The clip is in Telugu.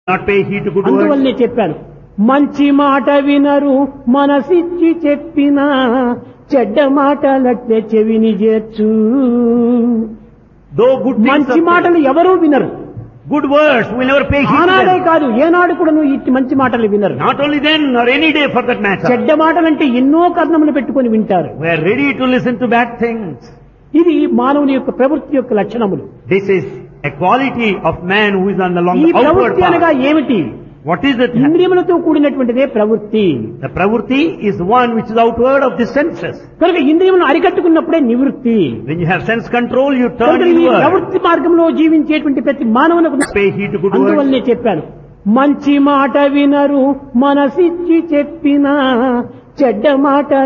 not pay heed to good words. అందువల్లనే చెప్పాను మంచి మాట వినరు మనసిచ్చి చెప్పినా చెడ్డ మాటలట్టే చెవిని చేర్చు Though good things మంచి are మాటలు ఎవరూ వినరు good words, we never pay heed to ఆనాడే them. కాదు ఏనాడు కూడా నువ్వు ఇట్టి మంచి మాటలు వినరు Not only then, or any day for that matter. చెడ్డ మాటలంటే ఎన్నో కర్ణములు పెట్టుకొని వింటారు We are ready to listen to bad things. ఇది మానవుని యొక్క ప్రవృత్తి యొక్క లక్షణములు This is a quality of man who is on the long ఈ outward ప్రవృత్తి అనగా path. ఏమిటి What is it? ఇంద్రియములతో కూడినటువంటిదే ప్రవృత్తి The pravurti is one which is outward of the senses. కనుక ఇంద్రియములను అరికట్టుకున్నప్పుడే నివృత్తి When you have sense control, you turn కనుక ఈ inward. ప్రవృత్తి మార్గంలో జీవించేటువంటి ప్రతి మానవునకు Pay heed to good words. అందువల్లనే చెప్పాను మంచి మాట వినరు మనసిచ్చి చెప్పినా చెడ్డ మాట